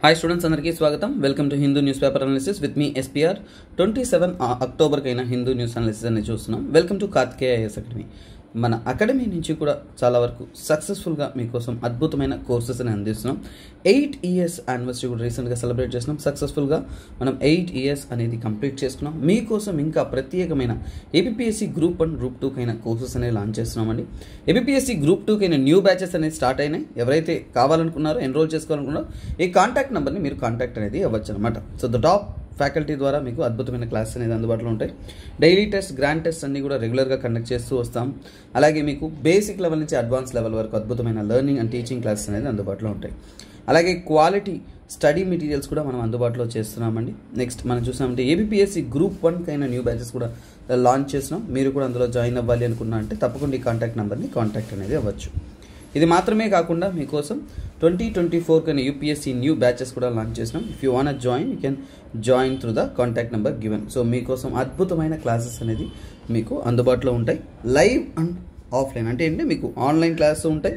Hi students అందరికీ స్వాగతం welcome to Hindu news paper analysis with me SPR twenty seven అక్టోబర్కైనా Hindu news analysis అనేది చూస్తున్నాం welcome to Karthikeya IAS academy మన అకాడమీ నుంచి కూడా చాలా వరకు సక్సెస్ఫుల్గా మీకోసం అద్భుతమైన కోర్సెస్ అని అందిస్తున్నాం ఎయిట్ ఇయర్స్ యానివర్సరీ కూడా రీసెంట్గా సెలబ్రేట్ చేస్తున్నాం సక్సెస్ఫుల్గా మనం ఎయిట్ ఇయర్స్ అనేది కంప్లీట్ చేసుకున్నాం మీకోసం ఇంకా ప్రత్యేకమైన ఏపీఎస్సి గ్రూప్ వన్ గ్రూప్ టూకైనా కోర్సెస్ అనేవి లాంచ్ చేస్తున్నామండి ఏపీఎస్సి గ్రూప్ టూకైనా న్యూ బ్యాచెస్ అనేది స్టార్ట్ అయినాయి ఎవరైతే కావాలనుకున్నారో ఎన్రోల్ చేసుకోవాలనుకున్నారో ఈ కాంటాక్ట్ నెంబర్ని మీరు కాంటాక్ట్ అనేది అవ్వచ్చు అనమాట సో ద టాప్ ఫ్యాకల్టీ ద్వారా మీకు అద్భుతమైన క్లాసెస్ అనేది అందుబాటులో ఉంటాయి డైలీ టెస్ట్ గ్రాండ్ టెస్ట్ అన్ని కూడా రెగ్యులర్గా కండక్ట్ చేస్తూ వస్తాం అలాగే మీకు బేసిక్ లెవెల్ నుంచి అడ్వాన్స్ లెవెల్ వరకు అద్భుతమైన లెర్నింగ్ అండ్ టీచింగ్ క్లాసెస్ అనేది అందుబాటులో ఉంటాయి అలాగే క్వాలిటీ స్టడీ మెటీరియల్స్ కూడా మనం అందుబాటులో చేస్తున్నామండి నెక్స్ట్ మనం చూసామంటే ఏబిపిఎస్సి గ్రూప్ వన్కి అయిన న్యూ బ్యాచెస్ కూడా లాంచ్ చేస్తున్నాం మీరు కూడా అందులో జాయిన్ అవ్వాలి అనుకున్నా అంటే తప్పకుండా ఈ కాంటాక్ట్ నెంబర్ని కాంటాక్ట్ అనేది అవ్వచ్చు ఇది మాత్రమే కాకుండా మీకోసం ట్వంటీ ట్వంటీ ఫోర్ కన్నా యూపీఎస్సీ న్యూ బ్యాచెస్ కూడా లాంచ్ చేసినాం if you want join you can join through the contact number given so మీకోసం అద్భుతమైన క్లాసెస్ అనేది మీకు అందుబాటులో ఉంటాయి లైవ్ అండ్ ఆఫ్లైన్ అంటే ఏంటంటే మీకు ఆన్లైన్ క్లాసెస్ ఉంటాయి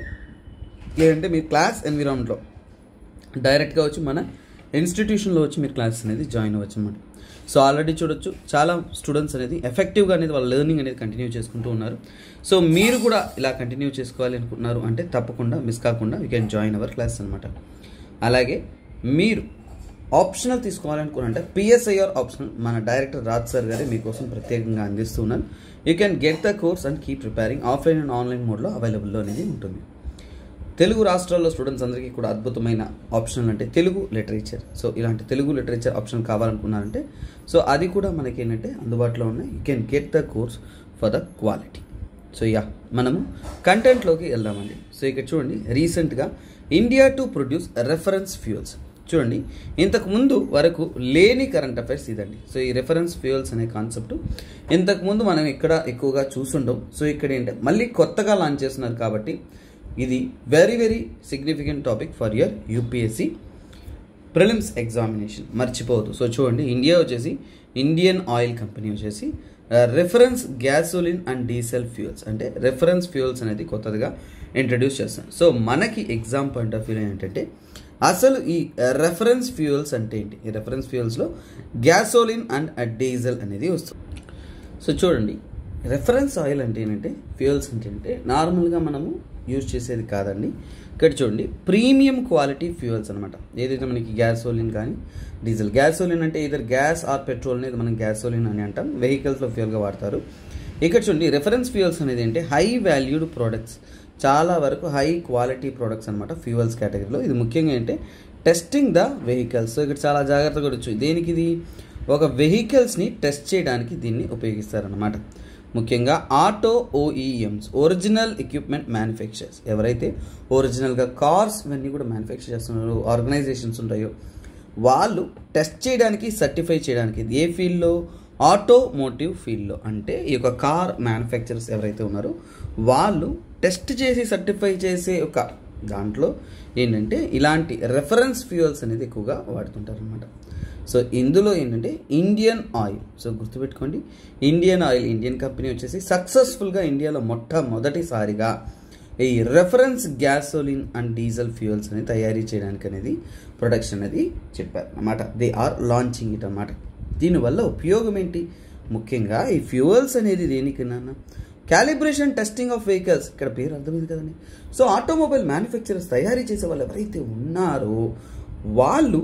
లేదంటే మీరు క్లాస్ ఎన్విరాన్మెంట్లో డైరెక్ట్గా వచ్చి మన ఇన్స్టిట్యూషన్లో వచ్చి మీరు క్లాసెస్ అనేది జాయిన్ అవ్వచ్చు అనమాట సో ఆల్రెడీ చూడొచ్చు చాలా స్టూడెంట్స్ అనేది ఎఫెక్టివ్గా అనేది వాళ్ళ లెర్నింగ్ అనేది కంటిన్యూ చేసుకుంటూ ఉన్నారు సో మీరు కూడా ఇలా కంటిన్యూ చేసుకోవాలి అనుకుంటున్నారు అంటే తప్పకుండా మిస్ కాకుండా you can join our class అనమాట అలాగే మీరు ఆప్షనల్ తీసుకోవాలనుకున్నంటే పిఎస్ఐఆర్ ఆప్షనల్ మన డైరెక్టర్ రాజ్ సార్ గారే మీకోసం ప్రత్యేకంగా అందిస్తున్నారు you can get the course and keep preparing offline and online మోడ్లో అవైలబుల్లో అనేది ఉంటుంది తెలుగు రాష్ట్రాల్లో స్టూడెంట్స్ అందరికీ కూడా అద్భుతమైన ఆప్షన్ అంటే తెలుగు లిటరేచర్ సో ఇలాంటి తెలుగు లిటరేచర్ ఆప్షన్ కావాలనుకున్నారంటే సో అది కూడా మనకి ఏంటంటే అందుబాటులో ఉన్నాయి you can get the course for the quality so yeah మనము కంటెంట్లోకి వెళ్దామండి సో ఇక్కడ చూడండి రీసెంట్గా India to produce reference fuels చూడండి ఇంతకు ముందు వరకు లేని కరెంట్ అఫైర్స్ ఇదండి సో ఈ రెఫరెన్స్ ఫ్యూయల్స్ అనే కాన్సెప్ట్ ఇంతకుముందు మనం ఇక్కడ ఎక్కువగా చూసుండం సో ఇక్కడ ఏంటంటే మళ్ళీ కొత్తగా లాంచ్ చేస్తున్నారు కాబట్టి ఇది very very significant topic for your UPSC prelims examination మర్చిపోవద్దు సో చూడండి ఇండియా వచ్చేసి ఇండియన్ ఆయిల్ కంపెనీ వచ్చేసి reference gasoline and diesel fuels అంటే రెఫరెన్స్ ఫ్యూయల్స్ అనేది కొత్తగా ఇంట్రడ్యూస్ చేస్తాం సో మనకి ఎగ్జామ్ పాయింట్ ఆఫ్ వ్యూ ఏంటంటే అసలు ఈ రెఫరెన్స్ ఫ్యూయల్స్ అంటే ఏంటి ఈ రెఫరెన్స్ ఫ్యూయల్స్లో గ్యాసోలిన్ అండ్ డీజిల్ అనేది వస్తుంది సో చూడండి రెఫరెన్స్ ఆయిల్ అంటే ఏంటంటే ఫ్యూయల్స్ అంటే ఏంటంటే నార్మల్గా మనము యూజ్ చేసేది కాదండి ఇక్కడ చూడండి ప్రీమియం క్వాలిటీ ఫ్యూయల్స్ అనమాట ఏదైతే మనకి గ్యాసోలిన్ కానీ డీజిల్ గ్యాసోలిన్ అంటే ఇదర్ గ్యాస్ ఆర్ పెట్రోల్ అనేది మనం గ్యాసోలిన్ అని అంటాం వెహికల్స్లో ఫ్యూయల్గా వాడతారు ఇక్కడ చూడండి రెఫరెన్స్ ఫ్యూయల్స్ అనేది ఏంటి హై వాల్యూడ్ ప్రోడక్ట్స్ చాలా వరకు హై క్వాలిటీ ప్రోడక్ట్స్ అనమాట ఫ్యూయల్స్ కేటగిరీలో ఇది ముఖ్యంగా ఏంటంటే టెస్టింగ్ ద వెహికల్స్ సో ఇక్కడ చాలా జాగ్రత్తగా వచ్చు దేనికి ఇది ఒక వెహికల్స్ని టెస్ట్ చేయడానికి దీన్ని ఉపయోగిస్తారనమాట ముఖ్యంగా auto OEMs original equipment manufacturers ఎవరైతే ఒరిజినల్గా కార్స్ ఇవన్నీ కూడా మ్యానుఫ్యాక్చర్ చేస్తున్నారు ఆర్గనైజేషన్స్ ఉంటాయో వాళ్ళు టెస్ట్ చేయడానికి సర్టిఫై చేయడానికి ఏ ఫీల్డ్లో ఆటోమోటివ్ ఫీల్డ్లో అంటే ఈ యొక్క కార్ మ్యానుఫ్యాక్చరర్స్ ఎవరైతే ఉన్నారో వాళ్ళు టెస్ట్ చేసి సర్టిఫై చేసే ఒక దాంట్లో ఏంటంటే ఇలాంటి రెఫరెన్స్ ఫ్యూయల్స్ అనేది ఎక్కువగా వాడుతుంటారు అనమాట సో ఇందులో ఏంటంటే ఇండియన్ ఆయిల్ సో గుర్తుపెట్టుకోండి ఇండియన్ ఆయిల్ ఇండియన్ కంపెనీ వచ్చేసి సక్సెస్ఫుల్గా ఇండియాలో మొట్టమొదటిసారిగా ఈ reference gasoline and diesel fuels అనేది తయారీ చేయడానికి అనేది ప్రొడక్షన్ అనేది చెప్పారు అనమాట దే ఆర్ లాంచింగ్ ఇట్ అనమాట దీనివల్ల ఉపయోగం ఏంటి ముఖ్యంగా ఈ ఫ్యూయల్స్ అనేది దేనికన్నా క్యాలిబ్రేషన్ టెస్టింగ్ ఆఫ్ వెహికల్స్ ఇక్కడ పేరు అర్థమైంది కదండి సో ఆటోమొబైల్ మ్యానుఫ్యాక్చరర్స్ తయారీ చేసే వాళ్ళు ఎవరైతే ఉన్నారో వాళ్ళు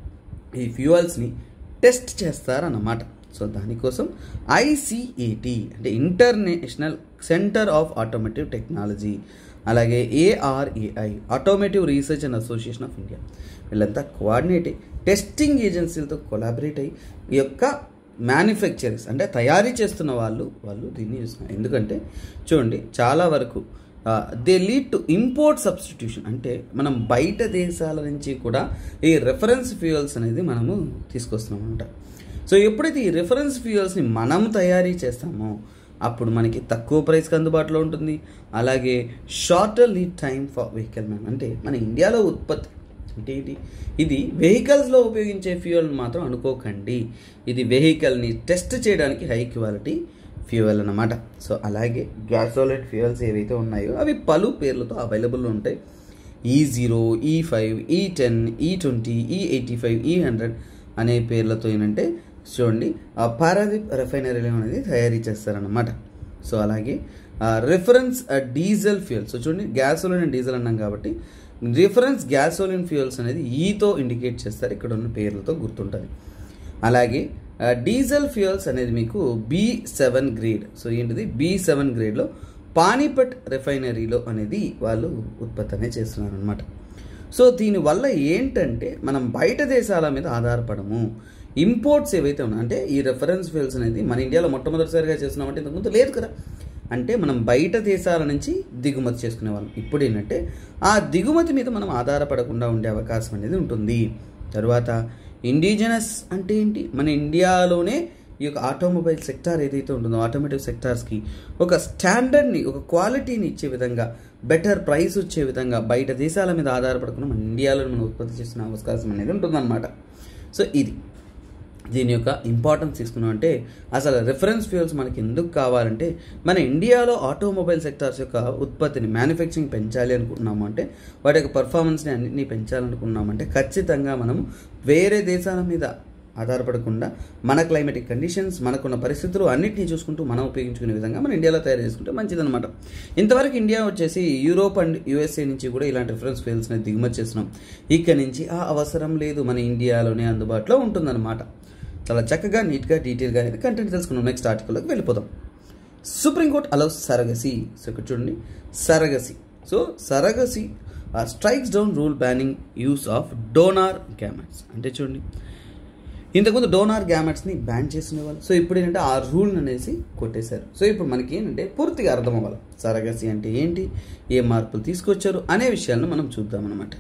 ఈ ఫ్యూయల్స్ని టెస్ట్ చేస్తారన్నమాట సో దానికోసం ఐసిఏటి అంటే international centre of automotive technology అలాగే ARAI automotive research and association of India వీళ్ళంతా కోఆర్డినేట్ అయ్యి టెస్టింగ్ ఏజెన్సీలతో కొలాబరేట్ అయ్యి ఈ యొక్క మ్యానుఫ్యాక్చరర్స్ అంటే తయారీ చేస్తున్న వాళ్ళు వాళ్ళు దీన్ని చూస్తున్నారు ఎందుకంటే చూడండి చాలా వరకు they lead to import substitution అంటే మనం బయట దేశాల నుంచి కూడా ఈ రెఫరెన్స్ ఫ్యూయల్స్ అనేది మనము తీసుకొస్తున్నాం అనమాట సో ఎప్పుడైతే ఈ రెఫరెన్స్ ఫ్యూయల్స్ని మనం తయారీ చేస్తామో అప్పుడు మనకి తక్కువ ప్రైస్కి అందుబాటులో ఉంటుంది అలాగే shorter lead time for vehicle man అంటే మన ఇండియాలో ఉత్పత్తి అంటే ఏంటి ఇది వెహికల్స్లో ఉపయోగించే ఫ్యూయల్ మాత్రం అనుకోకండి ఇది వెహికల్ని టెస్ట్ చేయడానికి హై క్వాలిటీ ఫ్యూయల్ అన్నమాట సో అలాగే గ్యాసోలైట్ ఫ్యూయల్స్ ఏవైతే ఉన్నాయో అవి పలు పేర్లతో అవైలబుల్ ఉంటాయి ఈ జీరో ఈ ఫైవ్ ఈ టెన్ ఈ ట్వంటీ ఈ ఎయిటీ ఫైవ్ ఈ హండ్రెడ్ అనే పేర్లతో ఏంటంటే చూడండి ఆ పారాదీప్ రిఫైనరీలో అనేది తయారీ చేస్తారన్నమాట సో అలాగే రిఫరెన్స్ డీజిల్ ఫ్యూయల్ సో చూడండి గ్యాసోలిన్ అండ్ డీజిల్ అన్నాం కాబట్టి రిఫరెన్స్ గ్యాసోలిన్ ఫ్యూయల్స్ అనేది ఈతో ఇండికేట్ చేస్తారు ఇక్కడ ఉన్న పేర్లతో గుర్తుంటుంది అలాగే డీజిల్ ఫ్యూయల్స్ అనేది మీకు బి సెవెన్ గ్రేడ్ సో ఏంటిది బి సెవెన్ గ్రేడ్లో పానీపట్ రిఫైనరీలో అనేది వాళ్ళు ఉత్పత్తి అనేది చేస్తున్నారు అనమాట సో దీనివల్ల ఏంటంటే మనం బయట దేశాల మీద ఆధారపడము ఇంపోర్ట్స్ ఏవైతే ఉన్నాయో అంటే ఈ రెఫరెన్స్ ఫ్యూల్స్ అనేది మన ఇండియాలో మొట్టమొదటిసారిగా చేస్తున్నామంటే ఇంతకుముందు లేదు కదా అంటే మనం బయట దేశాల నుంచి దిగుమతి చేసుకునే వాళ్ళం ఇప్పుడు ఏంటంటే ఆ దిగుమతి మీద మనం ఆధారపడకుండా ఉండే అవకాశం అనేది ఉంటుంది తర్వాత ఇండిజినస్ అంటే ఏంటి మన ఇండియాలోనే ఈ యొక్క ఆటోమొబైల్ సెక్టార్ ఏదైతే ఉంటుందో ఆటోమేటివ్ సెక్టార్స్కి ఒక స్టాండర్డ్ని ఒక క్వాలిటీని ఇచ్చే విధంగా బెటర్ ప్రైస్ వచ్చే విధంగా బయట దేశాల మీద ఆధారపడకుండా మన ఇండియాలో మనం ఉత్పత్తి చేసిన అవకాశం అనేది ఉంటుందన్నమాట సో ఇది దీని యొక్క ఇంపార్టెన్స్ తీసుకున్నాం అంటే అసలు రిఫరెన్స్ ఫ్యూయల్స్ మనకి ఎందుకు కావాలంటే మన ఇండియాలో ఆటోమొబైల్ సెక్టార్స్ యొక్క ఉత్పత్తిని మ్యానుఫ్యాక్చరింగ్ పెంచాలి అనుకుంటున్నాము అంటే వాటి యొక్క పర్ఫార్మెన్స్ని అన్నింటినీ పెంచాలనుకున్నామంటే ఖచ్చితంగా మనం వేరే దేశాల మీద ఆధారపడకుండా మన క్లైమేటిక్ కండిషన్స్ మనకున్న పరిస్థితులు అన్నింటినీ చూసుకుంటూ మనం ఉపయోగించుకునే విధంగా మన ఇండియాలో తయారు చేసుకుంటే మంచిదన్నమాట ఇంతవరకు ఇండియా వచ్చేసి యూరోప్ అండ్ యూఎస్ఏ నుంచి కూడా ఇలాంటి రిఫరెన్స్ ఫీల్స్ని దిగుమతి చేస్తున్నాం ఇక్కడ నుంచి ఆ అవసరం లేదు మన ఇండియాలోనే అందుబాటులో ఉంటుందన్నమాట చాలా చక్కగా నీట్గా డీటెయిల్గా అనేది కంటెంట్ తెలుసుకున్నాం నెక్స్ట్ ఆర్టికల్లోకి వెళ్ళిపోదాం సుప్రీంకోర్టు అలౌస్ సరగసి సో ఇక్కడ చూడండి surrogacy so surrogacy strikes down rule banning use of donor gametes అంటే చూడండి ఇంతకుముందు డోనార్ గ్యామెట్స్ని బ్యాన్ చేసిన వాళ్ళు సో ఇప్పుడు ఏంటంటే ఆ రూల్ అనేసి కొట్టేశారు సో ఇప్పుడు మనకి ఏంటంటే పూర్తిగా అర్థం అవ్వాలి సరగసి అంటే ఏంటి ఏ మార్పులు తీసుకొచ్చారు అనే విషయాలను మనం చూద్దాం అనమాట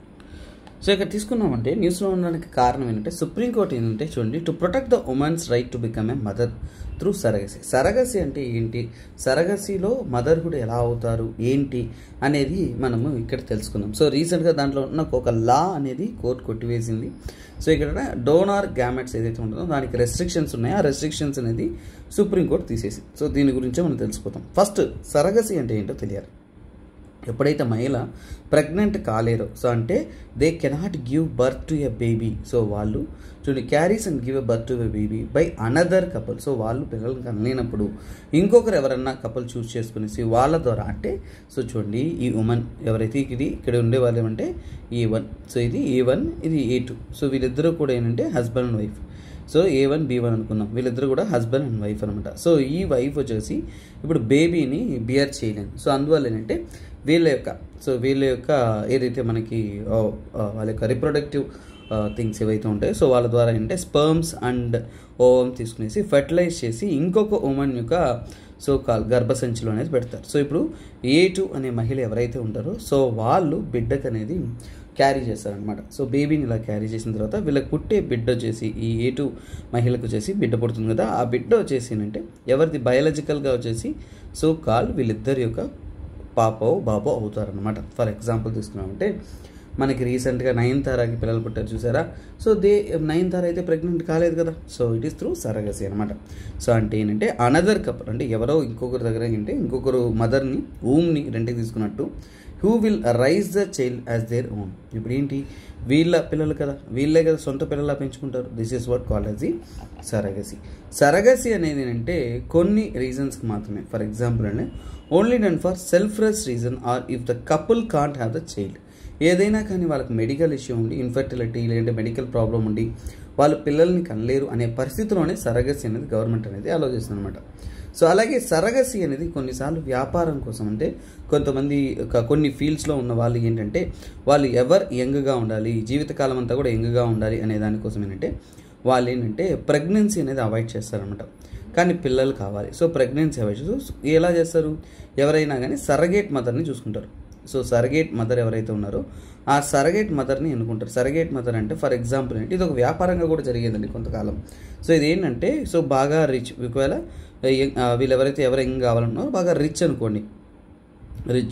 సో ఇక్కడ తీసుకున్నామంటే న్యూస్లో ఉండడానికి కారణం ఏంటంటే సుప్రీంకోర్టు ఏంటంటే చూడండి to protect the women's right to become a mother through surrogacy surrogacy అంటే ఏంటి సరగసిలో మదర్హుడ్ ఎలా అవుతారు ఏంటి అనేది మనము ఇక్కడ తెలుసుకుందాం సో రీసెంట్గా దాంట్లో ఉన్న ఒక లా అనేది కోర్టు కొట్టివేసింది సో ఇక్కడ డోనార్ గ్యామెట్స్ ఏదైతే ఉంటుందో దానికి రెస్ట్రిక్షన్స్ ఉన్నాయో ఆ రెస్ట్రిక్షన్స్ అనేది సుప్రీంకోర్టు తీసేసి సో దీని గురించే మనం తెలుసుకుందాం ఫస్ట్ సరగసి అంటే ఏంటో తెలియాలి ఎప్పుడైతే మహిళ ప్రెగ్నెంట్ కాలేరో సో అంటే they cannot give birth to a baby so వాళ్ళు చూడండి carries and give a birth to a baby by another couple so వాళ్ళు పిల్లలు కనలేనప్పుడు ఇంకొకరు ఎవరన్నా కపుల్ చూస్ చేసుకునేసి వాళ్ళ ద్వారా అంటే సో చూడండి ఈ ఉమెన్ ఎవరైతే ఇది ఇక్కడ ఉండే వాళ్ళు ఏమంటే ఏ వన్ సో ఇది ఏ వన్ ఇది ఏ టూ సో వీళ్ళిద్దరూ కూడా ఏంటంటే husband and wife so A one B one అనుకుందాం వీళ్ళిద్దరు కూడా హస్బెండ్ అండ్ వైఫ్ అనమాట సో ఈ వైఫ్ వచ్చేసి ఇప్పుడు బేబీని బియర్ చేయలేను సో అందువల్ల ఏంటంటే వీళ్ళ యొక్క సో వీళ్ళ యొక్క ఏదైతే మనకి ఆ, ఆ, వాళ్ళ యొక్క రిప్రొడక్టివ్ థింగ్స్ ఏవైతే ఉంటాయో సో వాళ్ళ ద్వారా ఏంటంటే స్పర్మ్స్ అండ్ ఓవం తీసుకునేసి ఫెర్టిలైజ్ చేసి ఇంకొక ఉమెన్ యొక్క సో కాల్ గర్భసంచిలో అనేది పెడతారు సో ఇప్పుడు ఏ టూ అనే మహిళ ఎవరైతే ఉంటారో సో వాళ్ళు బిడ్డకు అనేది క్యారీ చేస్తారనమాట సో బేబీని ఇలా క్యారీ చేసిన తర్వాత వీళ్ళకి పుట్టే బిడ్డ వచ్చేసి ఈ ఏ టూ మహిళకు వచ్చేసి బిడ్డ పుడుతుంది కదా ఆ బిడ్డ వచ్చేసి ఏంటంటే ఎవరిది బయాలజికల్గా వచ్చేసి సో కాల్ వీళ్ళిద్దరి యొక్క పాపో బాబో అవుతారనమాట ఫర్ ఎగ్జాంపుల్ తీసుకున్నామంటే మనకి రీసెంట్గా నయనతారాకి పిల్లలు పుట్టారు చూసారా సో దే నయనతార అయితే ప్రెగ్నెంట్ కాలేదు కదా so it is through surrogacy అనమాట సో అంటే ఏంటంటే అనదర్ కపుల్ అంటే ఎవరో ఇంకొకరి దగ్గర ఏంటంటే ఇంకొకరు మదర్ని ఊమ్ని రెంట్కి తీసుకున్నట్టు who will raise the child as their own ఇప్పుడు ఏంటి వీళ్ళ పిల్లలు కదా వీళ్ళే కదా సొంత పిల్లలా పెంచుకుంటారు this is what call as the surrogacy surrogacy అనేది ఏంటంటే కొన్ని రీజన్స్కి మాత్రమే ఫర్ ఎగ్జాంపుల్ అంటే only done for selfless reason or if the couple can't have the child ఏదైనా కానీ వాళ్ళకి మెడికల్ ఇష్యూ ఉండి ఇన్ఫర్టిలిటీ లేదంటే మెడికల్ ప్రాబ్లం ఉండి వాళ్ళు పిల్లల్ని కనలేరు అనే పరిస్థితిలోనే సరగసి అనేది గవర్నమెంట్ అనేది ఆలోచిస్తుంది అనమాట సో అలాగే సరగసి అనేది కొన్నిసార్లు వ్యాపారం కోసం అంటే కొంతమంది ఒక కొన్ని ఫీల్డ్స్లో ఉన్న వాళ్ళు ఏంటంటే వాళ్ళు ఎవరు యంగ్గా ఉండాలి జీవితకాలం అంతా కూడా యంగ్గా ఉండాలి అనే దానికోసం ఏంటంటే వాళ్ళు ఏంటంటే ప్రెగ్నెన్సీ అనేది అవాయిడ్ చేస్తారనమాట కానీ పిల్లలు కావాలి సో ప్రెగ్నెన్సీ అవాయిడ్ చేస్తూ ఎలా చేస్తారు ఎవరైనా కానీ సరగేట్ మదర్ని చూసుకుంటారు సో సరగేట్ మదర్ ఎవరైతే ఉన్నారో ఆ సరగేట్ మదర్ని ఎన్నుకుంటారు సరగేట్ మదర్ అంటే ఫర్ ఎగ్జాంపుల్ ఏంటి ఇది ఒక వ్యాపారంగా కూడా జరిగేదండి కొంతకాలం సో ఇది ఏంటంటే సో బాగా రిచ్ ఒకవేళ యంగ్- ఆ, వీళ్ళు ఎవరైతే ఎవరు యంగ్ కావాలన్నారో బాగా రిచ్ అనుకోండి రిచ్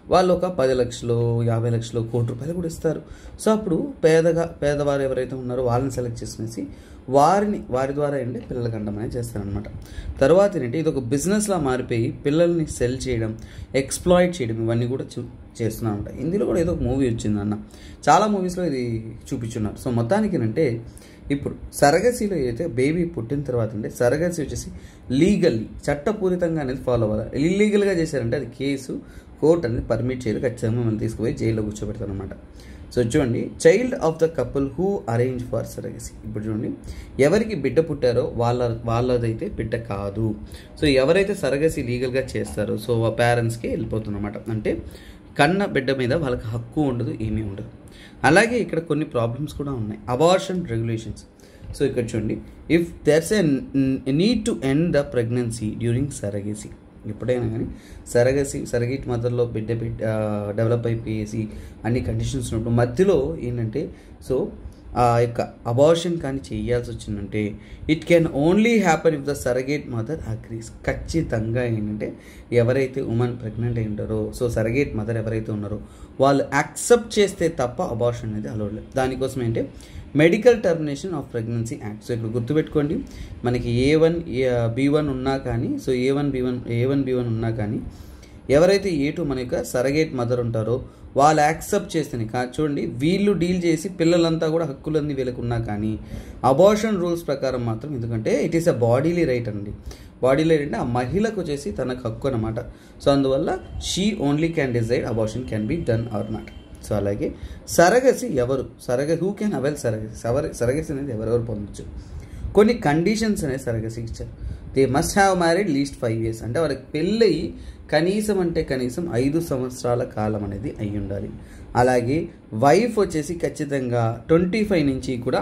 వాళ్ళు ఒక పది లక్షలు యాభై లక్షలు కోటి రూపాయలు కూడా ఇస్తారు సో అప్పుడు పేదగా పేదవారు ఎవరైతే ఉన్నారో వాళ్ళని సెలెక్ట్ చేసుకునేసి వారిని వారి ద్వారా ఏంటి పిల్లలకి అండం అనేది చేస్తారనమాట తర్వాత ఏంటంటే ఇది ఒక బిజినెస్లా మారిపోయి పిల్లల్ని సెల్ చేయడం ఎక్స్ప్లాయిట్ చేయడం ఇవన్నీ కూడా చూ చేస్తున్నాను అనమాట ఇందులో కూడా ఏదో ఒక మూవీ వచ్చింది అన్న చాలా మూవీస్లో ఇది చూపించున్నారు సో మొత్తానికి ఏంటంటే ఇప్పుడు సరగసిలో అయితే బేబీ పుట్టిన తర్వాత అంటే సరగసి వచ్చేసి లీగల్లీ చట్టపూరితంగా అనేది ఫాలో అవ్వాలి ఇల్లీగల్గా చేశారంటే అది కేసు కోర్ట్ అనేది పర్మిట్ చేయదు ఖచ్చితంగా మిమ్మల్ని తీసుకుపోయి జైల్లో కూర్చోబెడతారు అనమాట సో చూడండి child of the couple who arrange for surrogacy ఇప్పుడు చూడండి ఎవరికి బిడ్డ పుట్టారో వాళ్ళ వాళ్ళదైతే బిడ్డ కాదు సో ఎవరైతే సరగసి లీగల్గా చేస్తారో సో ఆ పేరెంట్స్కి వెళ్ళిపోతుందన్నమాట అంటే కన్న బిడ్డ మీద వాళ్ళకి హక్కు ఉండదు ఏమీ ఉండదు అలాగే ఇక్కడ కొన్ని ప్రాబ్లమ్స్ కూడా ఉన్నాయి అబార్షన్ రెగ్యులేషన్స్ సో ఇక్కడ చూడండి if there's a need to end the pregnancy during surrogacy ఎప్పుడైనా కానీ సరగసి సరగేట్ మదర్లో బిడ్డ బిడ్డ డెవలప్ అయిపోయేసి అన్ని కండిషన్స్ ఉన్నప్పుడు మధ్యలో ఏంటంటే సో ఆ యొక్క అబార్షన్ కానీ చేయాల్సి వచ్చిందంటే it can only happen if the surrogate mother agrees ఖచ్చితంగా ఏంటంటే ఎవరైతే ఉమెన్ ప్రెగ్నెంట్ అయి ఉంటారో సో సరగేట్ మదర్ ఎవరైతే ఉన్నారో వాళ్ళు యాక్సెప్ట్ చేస్తే తప్ప అబార్షన్ అనేది అలౌడ్ లేదు దానికోసం ఏంటంటే medical termination of pregnancy act so ఇక్కడ గుర్తుపెట్టుకోండి మనకి ఏ వన్ బీ వన్ ఉన్నా కానీ so A one B one A one B one ఉన్నా కానీ ఎవరైతే ఏ టూ మన యొక్క సరగేట్ మదర్ ఉంటారో వాళ్ళు యాక్సెప్ట్ చేస్తేనే కా చూడండి వీళ్ళు డీల్ చేసి పిల్లలంతా కూడా హక్కులన్నీ వీళ్ళకు ఉన్నా కానీ అబార్షన్ రూల్స్ ప్రకారం మాత్రం ఎందుకంటే it is a bodily right అండి బాడీలీ రైట్ అంటే ఆ మహిళకు వచ్చేసి తనకు హక్కు అనమాట సో అందువల్ల she only can decide abortion can be done or not so అలాగే సరగసి ఎవరు సరగ హూ కెన్ అవైల్ సరగసి సవర సరగసి అనేది ఎవరెవరు పొందొచ్చు కొన్ని కండిషన్స్ అనేది సరగసి ఇచ్చారు they must have married least five years అంటే వాళ్ళకి పెళ్ళయి కనీసం అంటే కనీసం ఐదు సంవత్సరాల కాలం అనేది అయి ఉండాలి అలాగే వైఫ్ వచ్చేసి ఖచ్చితంగా ట్వంటీ ఫైవ్ నుంచి కూడా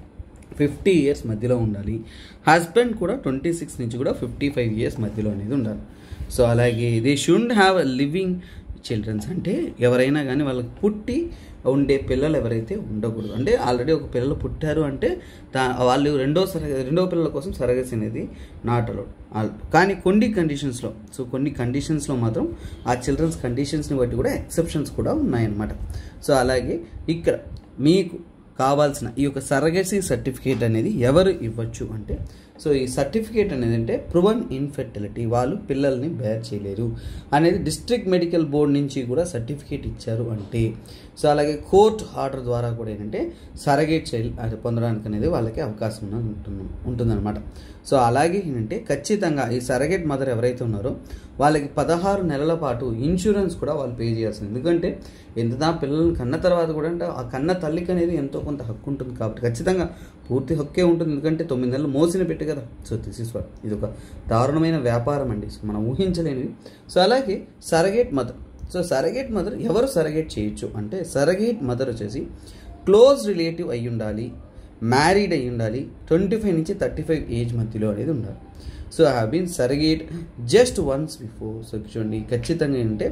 ఫిఫ్టీ ఇయర్స్ మధ్యలో ఉండాలి హస్బెండ్ కూడా ట్వంటీ సిక్స్ నుంచి కూడా ఫిఫ్టీ ఫైవ్ ఇయర్స్ మధ్యలో అనేది ఉండాలి సో అలాగే they should have living childrens అంటే ఎవరైనా కానీ వాళ్ళకి పుట్టి ఉండే పిల్లలు ఎవరైతే ఉండకూడదు అంటే ఆల్రెడీ ఒక పిల్లలు పుట్టారు అంటే దా వాళ్ళు రెండో సరగ రెండో పిల్లల కోసం సరగసి అనేది నాట్ అలౌడ్ కానీ కొన్ని కండిషన్స్లో సో కొన్ని కండిషన్స్లో మాత్రం ఆ చిల్డ్రన్స్ కండిషన్స్ని బట్టి కూడా ఎక్సెప్షన్స్ కూడా ఉన్నాయన్నమాట సో అలాగే ఇక్కడ మీకు కావాల్సిన ఈ యొక్క సరగసి సర్టిఫికేట్ అనేది ఎవరు ఇవ్వచ్చు అంటే సో ఈ సర్టిఫికేట్ అనేది అంటే ప్రూవన్ ఇన్ఫెర్టిలిటీ వాళ్ళు పిల్లల్ని బేర్ చేయలేరు అనేది డిస్ట్రిక్ట్ మెడికల్ బోర్డ్ నుంచి కూడా సర్టిఫికేట్ ఇచ్చారు అంటే సో అలాగే కోర్ట్ ఆర్డర్ ద్వారా కూడా ఏంటంటే సరగేట్ చైల్డ్ అది పొందడానికి అనేది వాళ్ళకి అవకాశం ఉన్నది ఉంటుంది ఉంటుందన్నమాట సో అలాగే ఏంటంటే ఖచ్చితంగా ఈ సరగేట్ మదర్ ఎవరైతే ఉన్నారో వాళ్ళకి పదహారు నెలల పాటు ఇన్సూరెన్స్ కూడా వాళ్ళు పే చేయాల్సింది ఎందుకంటే ఎంత పిల్లల్ని కన్న తర్వాత కూడా అంటే ఆ కన్న తల్లికి అనేది ఎంతో కొంత హక్కు ఉంటుంది కాబట్టి ఖచ్చితంగా పూర్తి హక్కే ఉంటుంది ఎందుకంటే తొమ్మిది నెలలు మోసిన పెట్టి కదా సో దిస్ ఇస్ వాట్ ఇది ఒక దారుణమైన వ్యాపారం అండి సో మనం ఊహించలేనిది సో అలాగే surrogate mother so surrogate mother ఎవరు సరగేట్ చేయొచ్చు అంటే సరగేట్ మదర్ వచ్చేసి క్లోజ్ రిలేటివ్ అయి ఉండాలి మ్యారీడ్ అయి ఉండాలి ట్వంటీ ఫైవ్ నుంచి థర్టీ ఫైవ్ ఏజ్ మధ్యలో అనేది ఉండాలి so I have been surrogate just once before so చూడండి ఖచ్చితంగా ఏంటంటే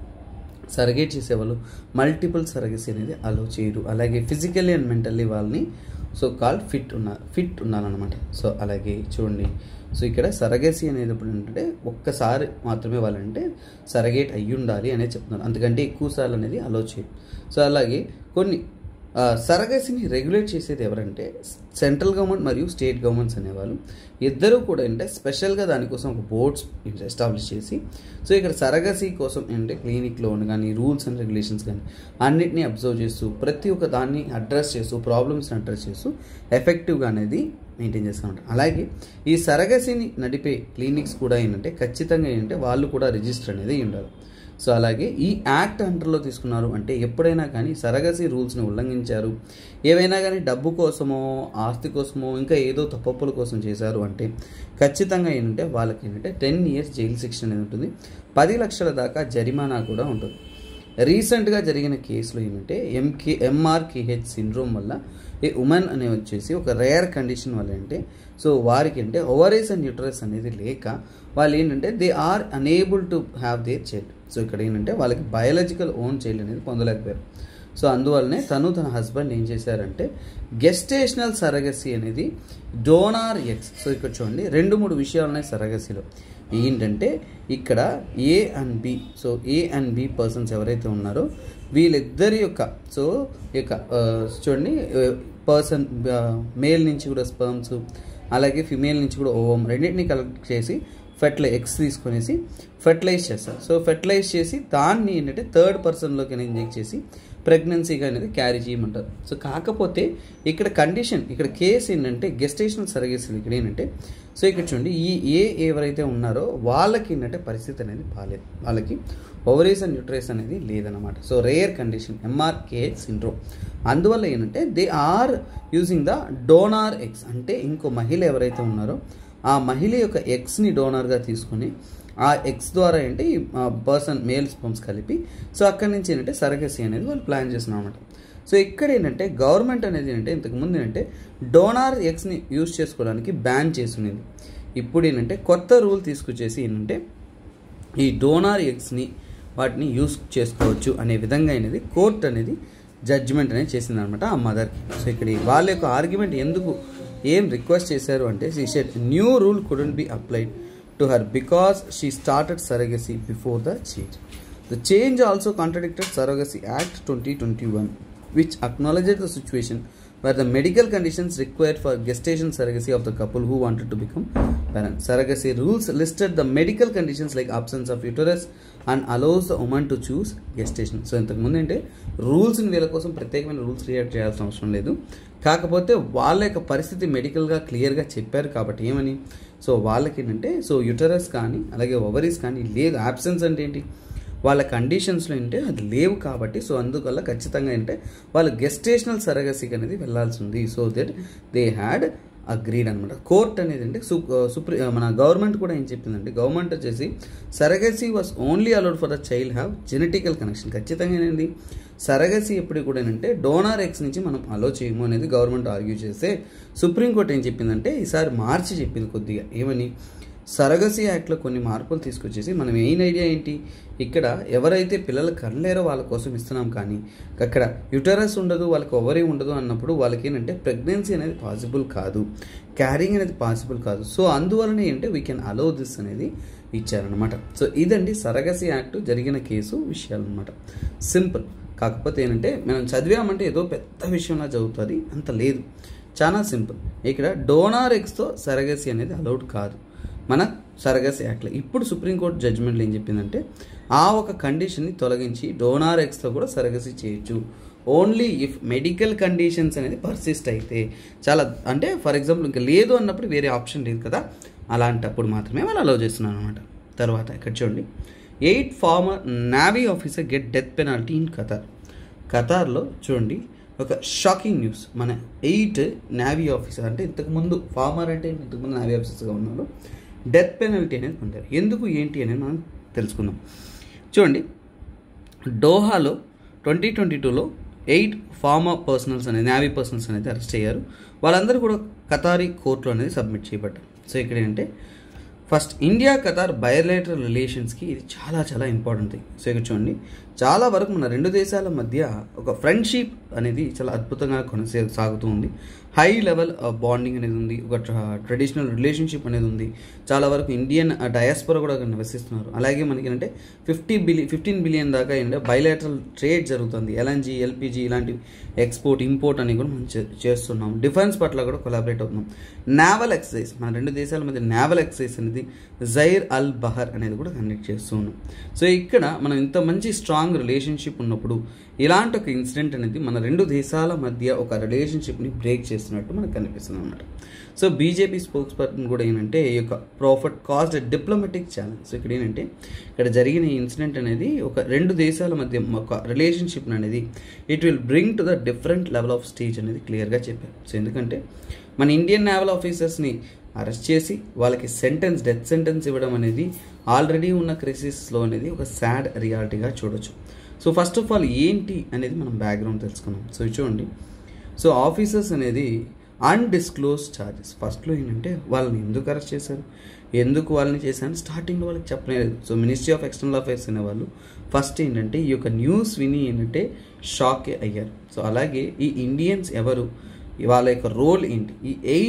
సరగేట్ చేసేవాళ్ళు మల్టిపుల్ సరగసి అనేది అలో చేయరు అలాగే ఫిజికల్లీ అండ్ మెంటల్లీ వాళ్ళని సో కాల్ ఫిట్ ఉన్న ఫిట్ ఉన్నారనమాట సో అలాగే చూడండి సో ఇక్కడ సరగసి అనేది ఇప్పుడు ఏంటంటే ఒక్కసారి మాత్రమే వాళ్ళంటే సరగేట్ అయ్యి ఉండాలి అనేది చెప్తున్నారు అంతకంటే ఎక్కువ సార్లు అనేది అలో చేయరు సో అలాగే కొన్ని సరగసిని రెగ్యులేట్ చేసేది ఎవరంటే సెంట్రల్ గవర్నమెంట్ మరియు స్టేట్ గవర్నమెంట్స్ అనేవాళ్ళు ఇద్దరు కూడా ఏంటంటే స్పెషల్గా దానికోసం ఒక బోర్డ్స్ ఎస్టాబ్లిష్ చేసి సో ఇక్కడ సరగసి కోసం ఏంటంటే క్లినిక్లో కానీ రూల్స్ అండ్ రెగ్యులేషన్స్ కానీ అన్నిటినీ అబ్జర్వ్ చేస్తూ ప్రతి ఒక్క దాన్ని అడ్రస్ చేస్తూ ప్రాబ్లమ్స్ని అడ్రస్ చేస్తూ ఎఫెక్టివ్గా అనేది మెయింటైన్ చేస్తూ ఉంటారు అలాగే ఈ సరగసిని నడిపే క్లినిక్స్ కూడా ఏంటంటే ఖచ్చితంగా ఏంటంటే వాళ్ళు కూడా రిజిస్టర్ అనేది ఉండాలి సో అలాగే ఈ యాక్ట్ అండర్లో తీసుకున్నారు అంటే ఎప్పుడైనా కానీ సరగసి రూల్స్ని ఉల్లంఘించారు ఏవైనా కానీ డబ్బు కోసమో ఆస్తి కోసమో ఇంకా ఏదో తప్పప్పుల కోసం చేశారు అంటే ఖచ్చితంగా ఏంటంటే వాళ్ళకి ఏంటంటే టెన్ ఇయర్స్ జైలు శిక్ష అనేది ఉంటుంది పది లక్షల దాకా జరిమానా కూడా ఉంటుంది రీసెంట్గా జరిగిన కేసులో ఏంటంటే ఎంకే ఎంఆర్కేహెచ్ సిండ్రోమ్ వల్ల ఈ ఉమెన్ అనే వచ్చేసి ఒక రేర్ కండిషన్ వల్ల అంటే సో వారికి అంటే ఓవరేస్ అండ్ యూటరస్ అనేది లేక వాళ్ళు ఏంటంటే they are unable to have their child so ఇక్కడ ఏంటంటే వాళ్ళకి బయాలజికల్ ఓన్ చైల్డ్ అనేది పొందలేకపోయారు సో అందువల్లనే తను తన హస్బెండ్ ఏం చేశారంటే గెస్టేషనల్ సరగసి అనేది డోనార్ ఎక్స్ సో ఇక్కడ చూడండి రెండు మూడు విషయాలు ఉన్నాయి సరగసిలో ఏంటంటే ఇక్కడ A and B so A and B persons ఎవరైతే ఉన్నారో వీళ్ళిద్దరి యొక్క సో ఈ యొక్క ఆ, చూడండి పర్సన్ మేల్ నుంచి కూడా స్పర్మ్స్ అలాగే ఫిమేల్ నుంచి కూడా ఓవం రెండింటిని కలెక్ట్ చేసి ఫెర్టిలై ఎగ్స్ తీసుకొనేసి ఫెర్టిలైజ్ చేస్తారు సో ఫెర్టిలైజ్ చేసి దాన్ని ఏంటంటే థర్డ్ పర్సన్లోకి ఇంజెక్ట్ చేసి ప్రెగ్నెన్సీగా అనేది క్యారీ చేయమంటారు సో కాకపోతే ఇక్కడ కండిషన్ ఇక్కడ కేసు ఏంటంటే గెస్టేషనల్ సర్వీసులు ఇక్కడ ఏంటంటే సో ఇక్కడ చూడండి ఈ ఏ ఎవరైతే ఉన్నారో వాళ్ళకి ఏంటంటే పరిస్థితి అనేది బాగాలేదు వాళ్ళకి ఓవరీస్ అండ్ న్యూట్రేస్ అనేది లేదన్నమాట so rare condition MRK syndrome అందువల్ల ఏంటంటే they are using the donor eggs అంటే ఇంకో మహిళ ఎవరైతే ఉన్నారో ఆ మహిళ యొక్క ఎగ్స్ని డోనర్గా తీసుకొని ఆ ఎగ్స్ ద్వారా ఏంటి పర్సన్ మేల్ స్పమ్స్ కలిపి సో అక్కడి నుంచి ఏంటంటే సరగసి అనేది వాళ్ళు ప్లాన్ చేస్తున్నాం అనమాట సో ఇక్కడ ఏంటంటే గవర్నమెంట్ అనేది ఏంటంటే ఇంతకుముందు ఏంటంటే డోనార్ ఎగ్స్ని యూజ్ చేసుకోవడానికి బ్యాన్ చేస్తున్నది ఇప్పుడు ఏంటంటే కొత్త రూల్ తీసుకొచ్చేసి ఏంటంటే ఈ డోనార్ ఎగ్స్ని వాటిని యూస్ చేసుకోవచ్చు అనే విధంగా అనేది కోర్ట్ అనేది జడ్జిమెంట్ అనేది చేసింది అనమాట ఆ మదర్కి సో ఇక్కడ ఈ వాళ్ళ యొక్క ఆర్గ్యుమెంట్ ఎందుకు ఏం రిక్వెస్ట్ చేశారు అంటే she said new rule couldn't be applied to her because she started surrogacy before the change the change also contradicted surrogacy act twenty twenty one which acknowledged the situation where the medical conditions required for gestation surrogacy of the couple who wanted to become parents. Surrogacy rules listed the medical conditions like absence of uterus and allows the woman to choose gestation. So ఇంతకుముందు అంటే రూల్స్ని వీళ్ళ కోసం ప్రత్యేకమైన rules create చేయాల్సిన అవసరం లేదు కాకపోతే వాళ్ళ యొక్క పరిస్థితి మెడికల్గా క్లియర్గా చెప్పారు కాబట్టి ఏమని సో వాళ్ళకి ఏంటంటే సో యుటరస్ కానీ అలాగే ఓవరీస్ కానీ లేదు యాబ్సెన్స్ అంటే ఏంటి వాళ్ళ కండిషన్స్లో ఏంటంటే అది లేవు కాబట్టి సో అందువల్ల ఖచ్చితంగా ఏంటంటే వాళ్ళు గెస్టేషనల్ సరగసిక్ అనేది వెళ్ళాల్సి ఉంది so that they had agreed అనమాట కోర్ట్ అనేది అంటే సుప్రీ మన గవర్నమెంట్ కూడా ఏం చెప్పిందంటే గవర్నమెంట్ వచ్చేసి surrogacy was only allowed for the child have genetical connection ఖచ్చితంగా ఏంటి సరగసి ఎప్పుడు కూడా ఏంటంటే డోనార్ ఎక్స్ నుంచి మనం అలో చేయము అనేది గవర్నమెంట్ ఆర్గ్యూ చేస్తే సుప్రీంకోర్టు ఏం చెప్పిందంటే ఈసారి మార్చి చెప్పింది కొద్దిగా ఏమని సరగసి యాక్ట్లో కొన్ని మార్పులు తీసుకొచ్చేసి మనం మెయిన్ ఐడియా ఏంటి ఇక్కడ ఎవరైతే పిల్లలు కనలేరో వాళ్ళ కోసం ఇస్తున్నాం కానీ అక్కడ యుటరస్ ఉండదు వాళ్ళకి ఓవరీ ఉండదు అన్నప్పుడు వాళ్ళకి ఏంటంటే ప్రెగ్నెన్సీ అనేది పాసిబుల్ కాదు క్యారింగ్ అనేది పాసిబుల్ కాదు సో అందువలన ఏంటంటే వీ కెన్ అలౌ దిస్ అనేది ఇచ్చారనమాట సో ఇదండి సరగసి యాక్ట్ జరిగిన కేసు విషయాలు అనమాట సింపుల్ కాకపోతే ఏంటంటే మనం చదివామంటే ఏదో పెద్ద విషయంలా చదువుతుంది అంత లేదు చాలా సింపుల్ ఇక్కడ డోనార్ ఎక్స్తో సరగసి అనేది అలౌడ్ కాదు మన సరగస్ యాక్ట్లో ఇప్పుడు సుప్రీంకోర్టు జడ్జిమెంట్లో ఏం చెప్పిందంటే ఆ ఒక కండిషన్ని తొలగించి డోనార్ ఎక్స్తో కూడా సరగసి చేయొచ్చు ఓన్లీ ఇఫ్ మెడికల్ కండిషన్స్ అనేది పర్సిస్ట్ అయితే చాలా అంటే ఫర్ ఎగ్జాంపుల్ ఇంకా లేదు అన్నప్పుడు వేరే ఆప్షన్ లేదు కదా అలాంటప్పుడు మాత్రమే వాళ్ళు అలౌ చేస్తున్నాను అనమాట తర్వాత ఇక్కడ చూడండి eight former navy officer get death penalty in Qatar ఖతార్లో చూడండి ఒక షాకింగ్ న్యూస్ మన ఎయిట్ నావీ ఆఫీసర్ అంటే ఇంతకుముందు ఫార్మర్ అంటే ఇంతకుముందు నావీ ఆఫీసర్గా ఉన్నారు డెత్ పెనాల్టీ అనేది పొందారు ఎందుకు ఏంటి అనేది మనం తెలుసుకుందాం చూడండి డోహాలో ట్వంటీ ట్వంటీ టూలో ఎయిట్ ఫార్మర్ పర్సనల్స్ అనేది నావీ పర్సనల్స్ అనేది అరెస్ట్ అయ్యారు వాళ్ళందరూ కూడా కతారీ కోర్టులో అనేది సబ్మిట్ చేయబడ్డారు సో ఇక్కడ ఏంటంటే ఫస్ట్ ఇండియా కతార్ బయోలేటరల్ రిలేషన్స్కి ఇది చాలా చాలా ఇంపార్టెంట్ థింగ్ సో ఇక్కడ చూడండి చాలా వరకు మన రెండు దేశాల మధ్య ఒక ఫ్రెండ్షిప్ అనేది చాలా అద్భుతంగా కొనసా సాగుతూ ఉంది హై లెవెల్ బాండింగ్ అనేది ఉంది ఒక ట్రెడిషనల్ రిలేషన్షిప్ అనేది ఉంది చాలా వరకు ఇండియన్ డయాస్పొరా కూడా అక్కడ నివసిస్తున్నారు అలాగే మనకి ఏంటంటే ఫిఫ్టీ బిలియన్ ఫిఫ్టీన్ బిలియన్ దాకా ఏంటంటే బయలాటరల్ ట్రేడ్ జరుగుతుంది ఎల్ఎన్జీ ఎల్పిజి ఇలాంటివి ఎక్స్పోర్ట్ ఇంపోర్ట్ అని కూడా మనం చే- చేస్తున్నాం డిఫెన్స్ పట్ల కూడా కొలాబరేట్ అవుతున్నాం నావల్ ఎక్సైజ్ మన రెండు దేశాల మధ్య నావల్ ఎక్సైజ్ అనేది జైర్ అల్ బహర్ అనేది కూడా కండక్ట్ చేస్తూ ఉన్నాం సో ఇక్కడ మనం ఇంత మంచి స్ట్రాంగ్ రిలేషన్షిప్ ఉన్నప్పుడు ఇలాంటి ఒక ఇన్సిడెంట్ అనేది మన రెండు దేశాల మధ్య ఒక రిలేషన్షిప్ని బ్రేక్ చేస్తున్నట్టు మనకు కనిపిస్తుంది అన్నమాట సో బీజేపీ స్పోక్స్ పర్సన్ కూడా ఏంటంటే ఈ యొక్క profit cost diplomatic challenge so ఇక్కడ ఏంటంటే ఇక్కడ జరిగిన ఈ ఇన్సిడెంట్ అనేది ఒక రెండు దేశాల మధ్య ఒక రిలేషన్షిప్ అనేది it will bring to the different level of stage అనేది క్లియర్గా చెప్పారు సో ఎందుకంటే మన ఇండియన్ నేవల్ ఆఫీసర్స్ని అరెస్ట్ చేసి వాళ్ళకి సెంటెన్స్ డెత్ సెంటెన్స్ ఇవ్వడం అనేది ఆల్రెడీ ఉన్న క్రైసిస్లో అనేది ఒక సాడ్ రియాలిటీగా చూడొచ్చు సో ఫస్ట్ ఆఫ్ ఆల్ ఏంటి అనేది మనం బ్యాక్గ్రౌండ్ తెలుసుకున్నాం సో ఇది చూడండి సో ఆఫీసర్స్ అనేది అన్డిస్క్లోజ్ ఛార్జెస్ ఫస్ట్లో ఏంటంటే వాళ్ళని ఎందుకు అరెస్ట్ చేశారు ఎందుకు వాళ్ళని చేశారు స్టార్టింగ్లో వాళ్ళకి చెప్పలేదు so ministry of external affairs అనే వాళ్ళు ఫస్ట్ ఏంటంటే ఈ యొక్క న్యూస్ విని ఏంటంటే షాక్ అయ్యారు సో అలాగే ఈ ఇండియన్స్ ఎవరు వాళ్ళ యొక్క రోల్ ఏంటి ఈ ఎయిట్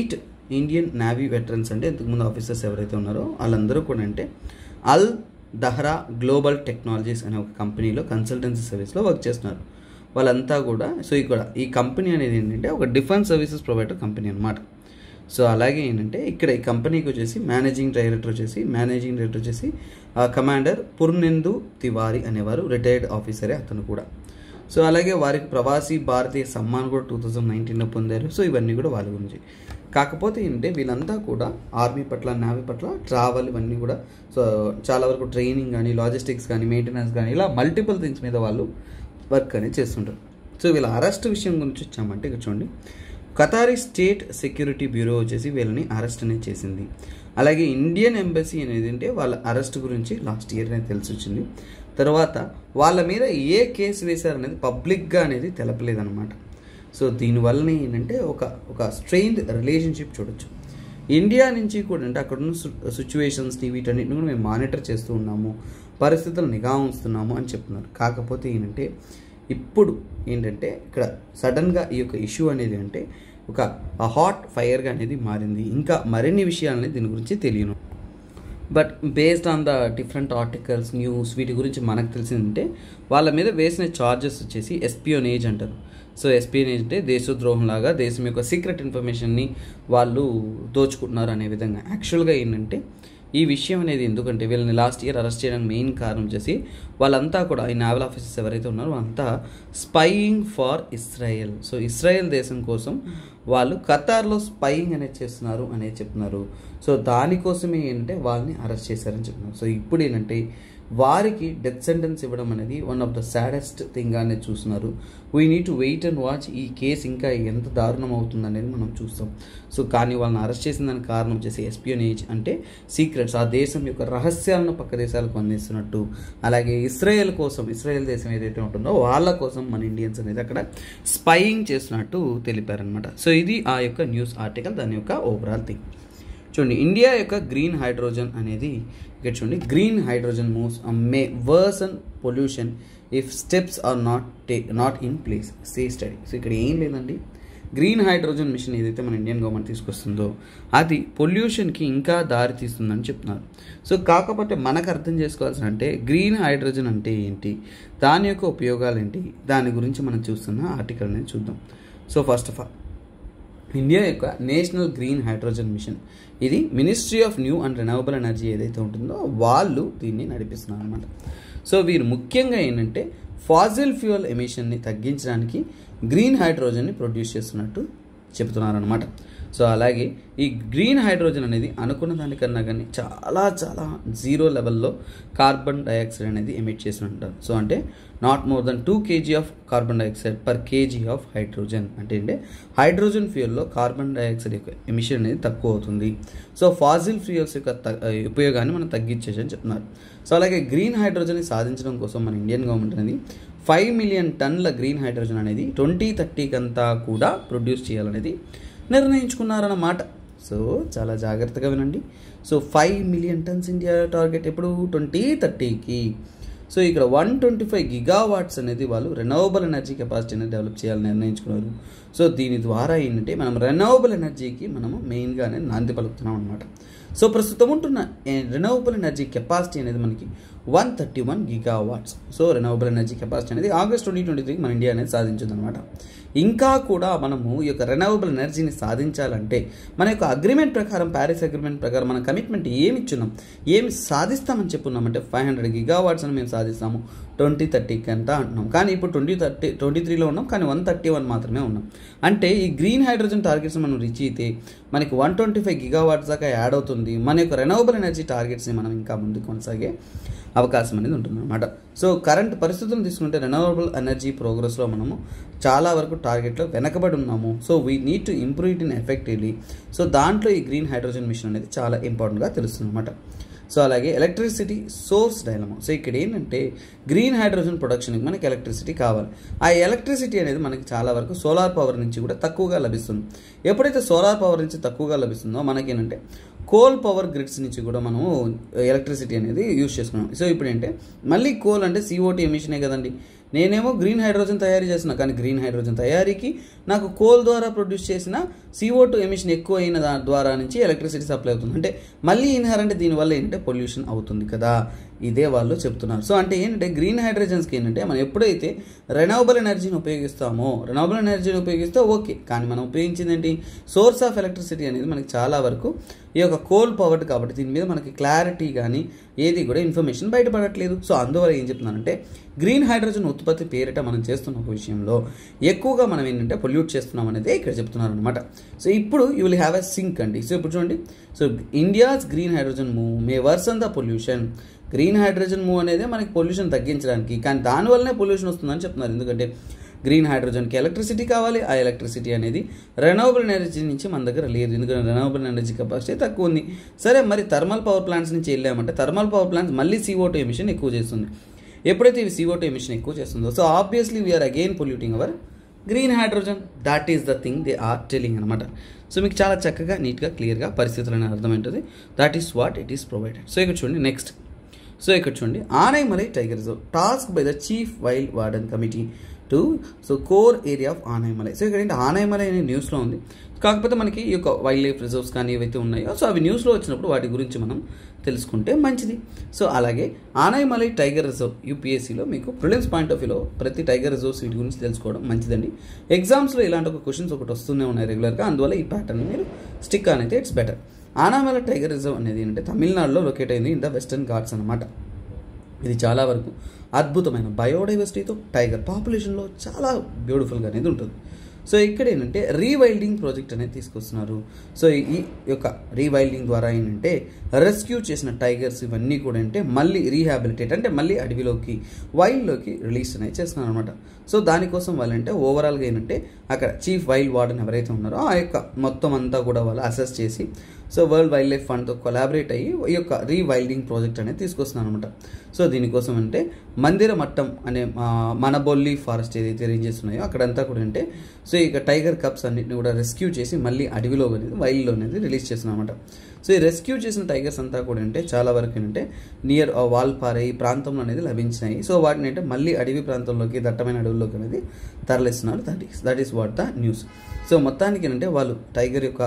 ఇండియన్ నావీ వెటరన్స్ అంటే ఇంతకుముందు ఆఫీసర్స్ ఎవరైతే ఉన్నారో వాళ్ళందరూ కూడా అంటే అల్ దహ్రా గ్లోబల్ టెక్నాలజీస్ అనే ఒక కంపెనీలో కన్సల్టెన్సీ సర్వీస్లో వర్క్ చేస్తున్నారు వాళ్ళంతా కూడా సో ఇక్కడ ఈ కంపెనీ అనేది ఏంటంటే ఒక డిఫెన్స్ సర్వీసెస్ ప్రొవైడర్ కంపెనీ అనమాట సో అలాగే ఏంటంటే ఇక్కడ ఈ కంపెనీకి వచ్చేసి మేనేజింగ్ డైరెక్టర్ వచ్చేసి మేనేజింగ్ డైరెక్టర్ వచ్చేసి కమాండర్ పుర్నెందు తివారి అనేవారు రిటైర్డ్ ఆఫీసరే అతను కూడా సో అలాగే వారికి ప్రవాసీ భారతీయ సమ్మాన్ కూడా టూ థౌజండ్ నైన్టీన్లో పొందారు సో ఇవన్నీ కూడా వాళ్ళ గురించి కాకపోతే ఏంటంటే వీళ్ళంతా కూడా ఆర్మీ పట్ల నావీ పట్ల ట్రావెల్ ఇవన్నీ కూడా సో చాలా వరకు ట్రైనింగ్ కానీ లాజిస్టిక్స్ కానీ మెయింటెనెన్స్ కానీ ఇలా మల్టిపుల్ థింగ్స్ మీద వాళ్ళు వర్క్ అనేది చేస్తుంటారు సో వీళ్ళ అరెస్ట్ విషయం గురించి వచ్చామంటే ఇక్కడ చూడండి ఖతారీ స్టేట్ సెక్యూరిటీ బ్యూరో వచ్చేసి వీళ్ళని అరెస్ట్ అనేది చేసింది అలాగే ఇండియన్ ఎంబసీ అనేది అంటే వాళ్ళ అరెస్ట్ గురించి లాస్ట్ ఇయర్ అనేది తెలిసి వచ్చింది తర్వాత వాళ్ళ మీద ఏ కేసు వేశారనేది పబ్లిక్గా అనేది తెలపలేదన్నమాట సో దీనివల్ల ఏంటంటే ఒక ఒక స్ట్రెయిన్డ్ రిలేషన్షిప్ చూడొచ్చు ఇండియా నుంచి కూడా అంటే అక్కడ ఉన్న సిచ్యువేషన్స్ని వీటన్నిటిని కూడా మేము మానిటర్ చేస్తూ ఉన్నాము పరిస్థితులు నిఘా ఉంచుతున్నాము అని చెప్తున్నారు కాకపోతే ఏంటంటే ఇప్పుడు ఏంటంటే ఇక్కడ సడన్గా ఈ యొక్క ఇష్యూ అనేది అంటే ఒక హాట్ ఫైర్గా అనేది మారింది ఇంకా మరిన్ని విషయాలని దీని గురించి తెలియను but based on the different articles news వీటి గురించి మనకు తెలిసిందంటే వాళ్ళ మీద వేసిన ఛార్జెస్ వచ్చేసి ఎస్పియోనేజ్ అంటారు సో ఎస్పియోనేజ్ అంటే దేశద్రోహం లాగా దేశం యొక్క సీక్రెట్ ఇన్ఫర్మేషన్ని వాళ్ళు దోచుకుంటున్నారు అనే విధంగా యాక్చువల్గా ఏంటంటే ఈ విషయం అనేది ఎందుకంటే వీళ్ళని లాస్ట్ ఇయర్ అరెస్ట్ చేయడానికి మెయిన్ కారణం వచ్చేసి వాళ్ళంతా కూడా ఈ నావల్ ఆఫీసర్స్ ఎవరైతే ఉన్నారో వాళ్ళంతా spying for Israel so Israel దేశం కోసం వాళ్ళు ఖతార్లో స్పైయింగ్ అనేది చేస్తున్నారు అనేది చెప్తున్నారు సో దానికోసమే ఏంటంటే వాళ్ళని అరెస్ట్ చేశారని చెప్తున్నారు సో ఇప్పుడు ఏంటంటే వారికి డెత్ సెంటెన్స్ ఇవ్వడం అనేది one of the saddest thing అనేది చూస్తున్నారు we need to wait and watch ఈ కేసు ఇంకా ఎంత దారుణం అవుతుంది అనేది మనం చూస్తాం సో కానీ వాళ్ళని అరెస్ట్ చేసిన దానికి కారణం వచ్చేసి ఎస్పియోనేజ్ అంటే సీక్రెట్స్ ఆ దేశం యొక్క రహస్యాలను పక్క దేశాలకు అందిస్తున్నట్టు అలాగే ఇస్రాయేల్ కోసం ఇస్రాయేల్ దేశం ఏదైతే ఉంటుందో వాళ్ళ కోసం మన ఇండియన్స్ అనేది అక్కడ స్పైయింగ్ చేస్తున్నట్టు తెలిపారనమాట సో ఇది ఆ యొక్క న్యూస్ ఆర్టికల్ దాని యొక్క ఓవరాల్ థింగ్ చూడండి ఇండియా యొక్క గ్రీన్ హైడ్రోజన్ అనేది ఇక్కడ చూడండి green hydrogen moves may worsen pollution if steps are not టే not in place say study so ఇక్కడ ఏం లేదండి గ్రీన్ హైడ్రోజన్ మిషన్ ఏదైతే మన ఇండియన్ గవర్నమెంట్ తీసుకొస్తుందో అది పొల్యూషన్కి ఇంకా దారి తీస్తుందని చెప్తున్నారు సో కాకపోతే మనకు అర్థం చేసుకోవాల్సిన అంటే గ్రీన్ హైడ్రోజన్ అంటే ఏంటి దాని యొక్క ఉపయోగాలు ఏంటి దాని గురించి మనం చూస్తున్న ఆర్టికల్ అనేది చూద్దాం so first of all India యొక్క నేషనల్ గ్రీన్ హైడ్రోజన్ మిషన్ ఇది ministry of new and renewable energy ఏదైతే ఉంటుందో వాళ్ళు దీన్ని నడిపిస్తున్నారు అనమాట సో వీరు ముఖ్యంగా ఏంటంటే ఫాజిల్ ఫ్యూయల్ ఎమిషన్ని తగ్గించడానికి గ్రీన్ హైడ్రోజన్ని ప్రొడ్యూస్ చేస్తున్నట్టు చెప్తున్నారనమాట సో అలాగే ఈ గ్రీన్ హైడ్రోజన్ అనేది అనుకున్న దానికన్నా కానీ చాలా చాలా జీరో లెవెల్లో కార్బన్ డైఆక్సైడ్ అనేది ఎమిట్ చేసి ఉంటారు సో అంటే not more than two kg of carbon dioxide per kg of hydrogen అంటే అంటే హైడ్రోజన్ ఫ్యూయల్లో కార్బన్ డైఆక్సైడ్ యొక్క ఎమిషన్ అనేది తక్కువ అవుతుంది సో ఫాజిల్ ఫ్యూయల్స్ యొక్క త- ఉపయోగాన్ని మనం తగ్గించేసి అని చెప్తున్నారు సో అలాగే గ్రీన్ హైడ్రోజన్ని సాధించడం కోసం మన ఇండియన్ గవర్నమెంట్ అనేది ఫైవ్ మిలియన్ టన్నుల గ్రీన్ హైడ్రోజన్ అనేది ట్వంటీ థర్టీకంతా కూడా ప్రొడ్యూస్ చేయాలనేది నిర్ణయించుకున్నారన్నమాట సో చాలా జాగ్రత్తగా వినండి so five million tons India target ఎప్పుడు ట్వంటీ థర్టీకి సో ఇక్కడ వన్ ట్వంటీ ఫైవ్ గిగావాట్స్ అనేది వాళ్ళు రెనవబుల్ ఎనర్జీ కెపాసిటీ అనేది డెవలప్ చేయాలని నిర్ణయించుకున్నారు సో దీని ద్వారా ఏంటంటే మనం రెనవబుల్ ఎనర్జీకి మనము మెయిన్గానే నాంది పలుకుతున్నాం అనమాట సో ప్రస్తుతం ఉంటున్న రెనవబుల్ ఎనర్జీ కెపాసిటీ అనేది మనకి one thirty one gigawatts so renewable energy capacity అనేది ఆగస్ట్ ట్వంటీ ట్వంటీ త్రీకి మన ఇండియా అనేది సాధించింది అనమాట ఇంకా కూడా మనము ఈ యొక్క రెనవబుల్ ఎనర్జీని సాధించాలంటే మన యొక్క అగ్రిమెంట్ ప్రకారం ప్యారిస్ అగ్రిమెంట్ ప్రకారం మన కమిట్మెంట్ ఏమి ఇచ్చున్నాం ఏమి సాధిస్తామని చెప్పున్నామంటే ఫైవ్ హండ్రెడ్ గిగావాట్స్ అని మేము సాధిస్తాము ట్వంటీ థర్టీకి అంతా అంటున్నాం కానీ ఇప్పుడు ట్వంటీ థర్టీ ట్వంటీ త్రీలో ఉన్నాం కానీ వన్ థర్టీ వన్ మాత్రమే ఉన్నాం అంటే ఈ గ్రీన్ హైడ్రోజన్ టార్గెట్స్ మనం రీచ్ అయితే మనకి వన్ ట్వంటీ ఫైవ్ గిగావాట్స్ దాకా యాడ్ అవుతుంది మన యొక్క రెనవబుల్ ఎనర్జీ టార్గెట్స్ని మనం ఇంకా ముందుకు కొనసాగే అవకాశం అనేది ఉంటుందన్నమాట సో కరెంట్ పరిస్థితులను తీసుకుంటే రెనవబుల్ ఎనర్జీ ప్రోగ్రెస్లో మనము చాలా వరకు టార్గెట్లో వెనకబడి ఉన్నాము so we need to improve it in effectively so దాంట్లో ఈ గ్రీన్ హైడ్రోజన్ మిషన్ అనేది చాలా ఇంపార్టెంట్గా తెలుస్తుంది అనమాట సో అలాగే ఎలక్ట్రిసిటీ సోర్స్ డైలమా సో ఇక్కడ ఏంటంటే గ్రీన్ హైడ్రోజన్ ప్రొడక్షన్కి మనకి ఎలక్ట్రిసిటీ కావాలి ఆ ఎలక్ట్రిసిటీ అనేది మనకి చాలా వరకు సోలార్ పవర్ నుంచి కూడా తక్కువగా లభిస్తుంది ఎప్పుడైతే సోలార్ పవర్ నుంచి తక్కువగా లభిస్తుందో మనకి ఏంటంటే కోల్ పవర్ గ్రిడ్స్ నుంచి కూడా మనము ఎలక్ట్రిసిటీ అనేది యూజ్ చేసుకున్నాం సో ఇప్పుడు ఏంటంటే మళ్ళీ కోల్ అంటే సిఓటీ ఎమిషనే కదండి నేనేమో గ్రీన్ హైడ్రోజన్ తయారు చేస్తున్నా కానీ గ్రీన్ హైడ్రోజన్ తయారీకి నాకు కోల్ ద్వారా ప్రొడ్యూస్ చేసిన సిఓ టూ ఎమిషన్ ఎక్కువ అయిన దా- ద్వారా నుంచి ఎలక్ట్రిసిటీ సప్లై అవుతుంది అంటే మళ్ళీ ఇన్హరెంట్ దీనివల్ల ఏంటంటే పొల్యూషన్ అవుతుంది కదా ఇదే వాళ్ళు చెప్తున్నారు సో అంటే ఏంటంటే గ్రీన్ హైడ్రోజన్స్కి ఏంటంటే మనం ఎప్పుడైతే రెనవబుల్ ఎనర్జీని ఉపయోగిస్తామో రెనవబుల్ ఎనర్జీని ఉపయోగిస్తే ఓకే కానీ మనం ఉపయోగించింది ఏంటి సోర్స్ ఆఫ్ ఎలక్ట్రిసిటీ అనేది మనకి చాలా వరకు ఈ యొక్క కోల్ పవర్డ్ కాబట్టి దీని మీద మనకి క్లారిటీ కానీ ఏది కూడా ఇన్ఫర్మేషన్ బయటపడట్లేదు సో అందువల్ల ఏం చెప్తున్నానంటే గ్రీన్ హైడ్రోజన్ ఉత్పత్తి పేరిట మనం చేస్తున్న ఒక విషయంలో ఎక్కువగా మనం ఏంటంటే పొల్యూట్ చేస్తున్నాం అనేది ఇక్కడ చెప్తున్నారు అనమాట సో ఇప్పుడు you will have a sink అండి సో ఇప్పుడు చూడండి so India's green hydrogen move may worsen the pollution green hydrogen move అనేది మనకి పొల్యూషన్ తగ్గించడానికి కానీ దానివల్లనే పొల్యూషన్ వస్తుందని చెప్తున్నారు ఎందుకంటే గ్రీన్ హైడ్రోజన్కి ఎలక్ట్రిసిటీ కావాలి ఆ ఎలక్ట్రిసిటీ అనేది రెనవబుల్ ఎనర్జీ నుంచి మన దగ్గర లేదు ఎందుకంటే రెనవబుల్ ఎనర్జీ కెపాసిటీ తక్కువ ఉంది సరే మరి థర్మల్ పవర్ ప్లాంట్స్ నుంచి వెళ్ళామంటే థర్మల్ పవర్ ప్లాంట్స్ మళ్ళీ CO2 టూ ఎమిషన్ ఎక్కువ చేస్తుంది ఎప్పుడైతే ఇవి CO2 టూ ఎమిషన్ ఎక్కువ చేస్తుందో so obviously we're again polluting our green hydrogen that is the thing they are telling అనమాట సో మీకు చాలా చక్కగా నీట్గా క్లియర్గా పరిస్థితులు అనేది అర్థమవుతుంది that is what it is provided so ఇక్కడ చూడండి నెక్స్ట్ సో ఇక్కడ చూడండి Anamalai tiger reserve task by the chief wild warden committee to so core area of Anamalai so ఇక్కడ ఏంటి ఆనైమలై అనే న్యూస్లో ఉంది కాకపోతే మనకి ఈ యొక్క వైల్డ్ లైఫ్ రిజర్వ్స్ కానీ ఏవైతే ఉన్నాయో సో అవి న్యూస్లో వచ్చినప్పుడు వాటి గురించి మనం తెలుసుకుంటే మంచిది సో అలాగే ఆనైమలై టైగర్ రిజర్వ్ యూపీఎస్సీలో మీకు ప్రిలిమ్స్ పాయింట్ ఆఫ్ వ్యూలో ప్రతి టైగర్ రిజర్వ్స్ వీటి గురించి తెలుసుకోవడం మంచిదండి ఎగ్జామ్స్లో ఇలాంటి ఒక క్వశ్చన్స్ ఒకటి వస్తూనే ఉన్నాయి రెగ్యులర్గా అందువల్ల ఈ ప్యాటర్న్ మీరు స్టిక్ అనేది it's better Anamalai tiger reserve అనేది ఏంటంటే తమిళనాడులో లొకేట్ అయింది ఇన్ ద వెస్టర్న్ ఘాట్స్ అనమాట ఇది చాలా వరకు అద్భుతమైన బయోడైవర్సిటీతో టైగర్ పాపులేషన్లో చాలా బ్యూటిఫుల్గా అనేది ఉంటుంది సో ఇక్కడ ఏంటంటే రీవైల్డింగ్ ప్రాజెక్ట్ అనేది తీసుకొస్తున్నారు సో ఈ యొక్క రీవైల్డింగ్ ద్వారా ఏంటంటే రెస్క్యూ చేసిన టైగర్స్ ఇవన్నీ కూడా అంటే మళ్ళీ రీహాబిలిటేట్ అంటే మళ్ళీ అడవిలోకి వైల్డ్లోకి రిలీజ్ అనేది చేస్తున్నారు అనమాట సో దానికోసం వాళ్ళంటే ఓవరాల్గా ఏంటంటే అక్కడ చీఫ్ వైల్డ్ వార్డెన్ ఎవరైతే ఉన్నారో ఆ యొక్క మొత్తం అంతా కూడా వాళ్ళు అసెస్ చేసి సో వరల్డ్ వైల్డ్ లైఫ్ ఫండ్తో కొలాబరేట్ అయ్యి ఈ యొక్క రీవైల్డింగ్ ప్రాజెక్ట్ అనేది తీసుకొస్తున్నాను అనమాట సో దీనికోసం అంటే మందిర మట్టం అనే ఆ, మనబొల్లి ఫారెస్ట్ ఏదైతే రేంజెస్ ఉన్నాయో అక్కడంతా కూడా అంటే సో ఇక టైగర్ కప్స్ అన్నిటిని కూడా రెస్క్యూ చేసి మళ్ళీ అడవిలో అనేది వైల్డ్లో అనేది రిలీజ్ చేస్తున్నాం అనమాట సో ఈ రెస్క్యూ చేసిన టైగర్స్ అంతా కూడా అంటే చాలా వరకు ఏంటంటే నియర్ వాల్పారే ఈ ప్రాంతంలో అనేది లభించినాయి సో వాటిని అంటే మళ్ళీ అడవి ప్రాంతంలోకి దట్టమైన అడవుల్లోకి అనేది తరలిస్తున్నారు that is that is what the news so మొత్తానికి ఏంటంటే వాళ్ళు టైగర్ యొక్క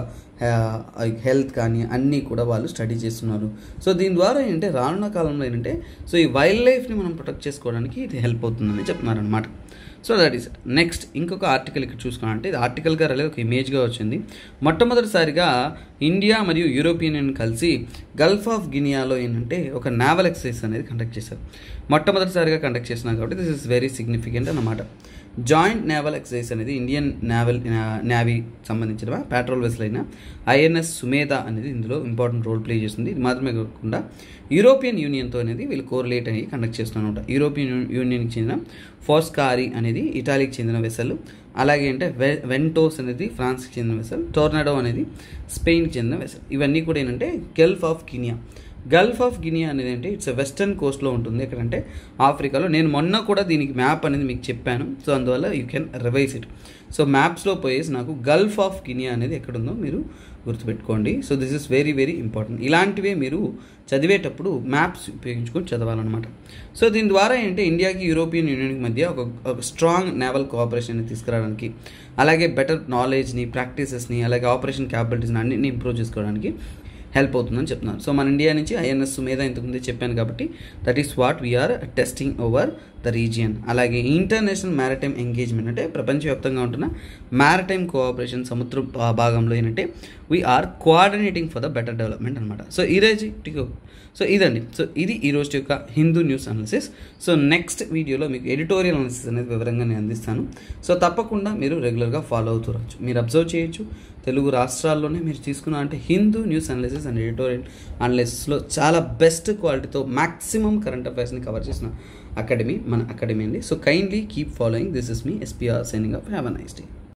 హెల్త్ కానీ అన్నీ కూడా వాళ్ళు స్టడీ చేస్తున్నారు సో దీని ద్వారా ఏంటంటే రానున్న కాలంలో ఏంటంటే సో ఈ వైల్డ్ లైఫ్ని మనం ప్రొటెక్ట్ చేసుకోవడానికి ఇది హెల్ప్ అవుతుందని చెప్తున్నారు అనమాట సో దట్ ఈస్ నెక్స్ట్ ఇంకొక ఆర్టికల్ ఇక్కడ చూసుకున్నామంటే ఇది ఆర్టికల్గా రాలేదు ఒక ఇమేజ్గా వచ్చింది మొట్టమొదటిసారిగా ఇండియా మరియు యూరోపియన్ యూనియన్ కలిసి గల్ఫ్ ఆఫ్ గినియాలో ఏంటంటే ఒక నావల్ ఎక్సర్సైజ్ అనేది కండక్ట్ చేశారు మొట్టమొదటిసారిగా కండక్ట్ చేసినారు కాబట్టి దిస్ ఇస్ వెరీ సిగ్నిఫికెంట్ అన్నమాట జాయింట్ నేవల్ ఎక్సర్సైజ్ అనేది ఇండియన్ నేవల్ నేవీ సంబంధించిన పెట్రోల్ వెసల్ అయిన ఐఎన్ఎస్ సుమేధ అనేది ఇందులో ఇంపార్టెంట్ రోల్ ప్లే చేస్తుంది ఇది మాత్రమే కాకుండా యూరోపియన్ యూనియన్తో అనేది వీళ్ళు కోరిలేట్ అయ్యి కండక్ట్ చేస్తున్నారు అనమాట యూరోపియన్ యూ- యూనియన్కి చెందిన ఫోస్కారీ అనేది ఇటాలీకి చెందిన వెసల్ అలాగే అంటే వె వెంటోస్ అనేది ఫ్రాన్స్కి చెందిన వెసల్ టోర్నాడో అనేది స్పెయిన్కి చెందిన వెసల్ ఇవన్నీ కూడా ఏంటంటే gulf of Guinea gulf of Guinea అనేది అంటే ఇట్స్ వెస్టర్న్ కోస్ట్లో ఉంటుంది ఎక్కడంటే ఆఫ్రికాలో నేను మొన్న కూడా దీనికి మ్యాప్ అనేది మీకు చెప్పాను సో అందువల్ల you can revise it so మ్యాప్స్లో పోయేసి నాకు గల్ఫ్ ఆఫ్ గినియా అనేది ఎక్కడుందో మీరు గుర్తుపెట్టుకోండి so this is very very important ఇలాంటివే మీరు చదివేటప్పుడు మ్యాప్స్ ఉపయోగించుకొని చదవాలన్నమాట సో దీని ద్వారా ఏంటంటే ఇండియాకి యూరోపియన్ యూనియన్కి మధ్య ఒక ఒక స్ట్రాంగ్ నేవల్ కోఆపరేషన్ తీసుకురావడానికి అలాగే బెటర్ నాలెడ్జ్ని ప్రాక్టీసెస్ని అలాగే ఆపరేషన్ క్యాపబిలిటీస్ని అన్నింటిని ఇంప్రూవ్ చేసుకోవడానికి హెల్ప్ అవుతుందని చెప్తున్నారు సో మన ఇండియా నుంచి ఐఎన్ఎస్ మీద ఇంతకుముందే చెప్పాను కాబట్టి that is what we're testing over the region అలాగే ఇంటర్నేషనల్ మ్యారిటైమ్ ఎంగేజ్మెంట్ అంటే ప్రపంచవ్యాప్తంగా ఉంటున్న మ్యారిటైమ్ కోఆపరేషన్ సముద్ర భా- భాగంలో ఏంటంటే we're coordinating for the better development అనమాట సో ఈ రోజు సో ఇదండి సో ఇది ఈ రోజు యొక్క Hindu news analysis so next వీడియోలో మీకు ఎడిటోరియల్ అనాలిసిస్ అనేది వివరంగా నేను అందిస్తాను సో తప్పకుండా మీరు రెగ్యులర్గా ఫాలో అవుతురచ్చు మీరు అబ్జర్వ్ చేయొచ్చు తెలుగు రాష్ట్రాల్లోనే మీరు తీసుకున్న అంటే Hindu news analysis and editorial అనాలిసిస్లో చాలా బెస్ట్ క్వాలిటీతో మ్యాక్సిమం కరెంట్ అఫైర్స్ని కవర్ చేసిన అకాడమీ మన అకాడమీ అండి so kindly keep following this is me SPR signing up have a nice day